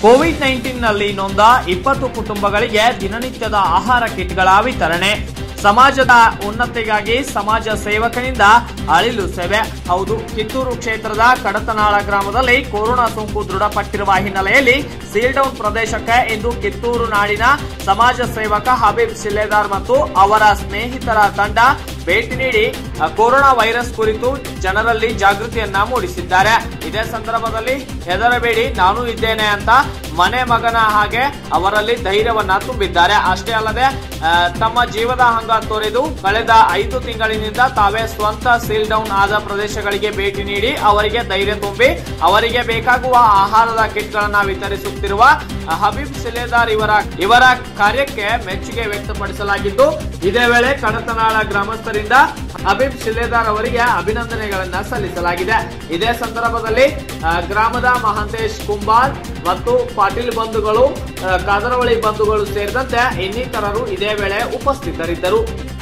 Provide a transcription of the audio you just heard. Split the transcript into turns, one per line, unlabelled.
Covid nineteen ನಲ್ಲಿ ನೊಂದ ಇಪ್ಪತ್ತು ಕುಟುಂಬಗಳಿಗೆ ದಿನನಿತ್ಯದ ಆಹಾರ ಕಿಟ್ಗಳ ವಿತರಣೆ ಸಮಾಜದ ಉನ್ನತಿಗಾಗಿ ಸಮಾಜ ಸೇವಕನಿಂದ ಅಳಿಲು ಸೇವೆ ಹೌದು ಕಿತ್ತೂರು ಕ್ಷೇತ್ರದ ಕಡತನಾಳ ಗ್ರಾಮದಲ್ಲಿ ಕೊರೋನಾ ಸೋಂಕು ದೃಢಪಟ್ಟಿರುವ ಹಿನ್ನೆಲೆಯಲ್ಲಿ ಸೀಲ್ ಡೌನ್ ಪ್ರದೇಶಕ್ಕೆ ಇಂದು ಕಿತ್ತೂರು ನಾಡಿನ ಸಮಾಜ ಸೇವಕ ಹಬೀಬ್ ಶಿಲೇದಾರ್ ಮತ್ತು ಅವರ ಸ್ನೇಹಿತರ ತಂಡ ಭೇಟಿ ನೀಡಿ ಆ, ಕೊರೋನಾ ವೈರಸ್ ಕುರಿತು ಜನರಲ್ಲಿ ಜಾಗೃತಿಯನ್ನ ಮೂಡಿಸಿದ್ದಾರೆ ಇದೇ ಸಂದರ್ಭದಲ್ಲಿ ಹೆದರಬೇಡಿ ನಾನು ಇದ್ದೇನೆ ಅಂತ ಮನೆ ಮಗನ ಹಾಗೆ ಅವರಲ್ಲಿ ಧೈರ್ಯವನ್ನ ತುಂಬಿದ್ದಾರೆ ಅಷ್ಟೇ ಅಲ್ಲದೆ ಆ, ತಮ್ಮ ಜೀವದ ಹಂಗ ತೊರೆದು ಕಳೆದ ಐದು ತಿಂಗಳಿನಿಂದ ತಾವೇ ಸ್ವಂತ ಸೀಲ್ ಡೌನ್ ಆದ ಪ್ರದೇಶಗಳಿಗೆ ಭೇಟಿ ನೀಡಿ ಅವರಿಗೆ ಧೈರ್ಯ ತುಂಬಿ ಅವರಿಗೆ ಬೇಕಾಗುವ ಆಹಾರದ ಕಿಟ್ಗಳನ್ನ ವಿತರಿಸುತ್ತಿರುವ ಹಬೀಬ್ ಶಿಲೇದಾರ್ ಇವರ ಇವರ ಕಾರ್ಯಕ್ಕೆ ಮೆಚ್ಚುಗೆ ವ್ಯಕ್ತಪಡಿಸಲಾಗಿದ್ದು ಇದೇ ವೇಳೆ ಕಡತನಾಳ ಗ್ರಾಮಸ್ಥರಿಂದ ಹಬೀಬ್ ಶಿಲೇದಾರ್ ಅವರಿಗೆ ಅಭಿನಂದನೆಗಳನ್ನ ಸಲ್ಲಿಸಲಾಗಿದೆ ಇದೇ ಸಂದರ್ಭದಲ್ಲಿ ಆ, ಗ್ರಾಮದ ಮಹಾಂತೇಶ್ ಕುಂಬಾರ್ ಮತ್ತು ಪಾಟೀಲ್ ಬಂಧುಗಳು ಆ, ಕಾದರವಳಿ ಬಂಧುಗಳು ಸೇರಿದಂತೆ ಇನ್ನಿತರರು ಇದೇ ವೇಳೆ ಉಪಸ್ಥಿತರಿದ್ದರು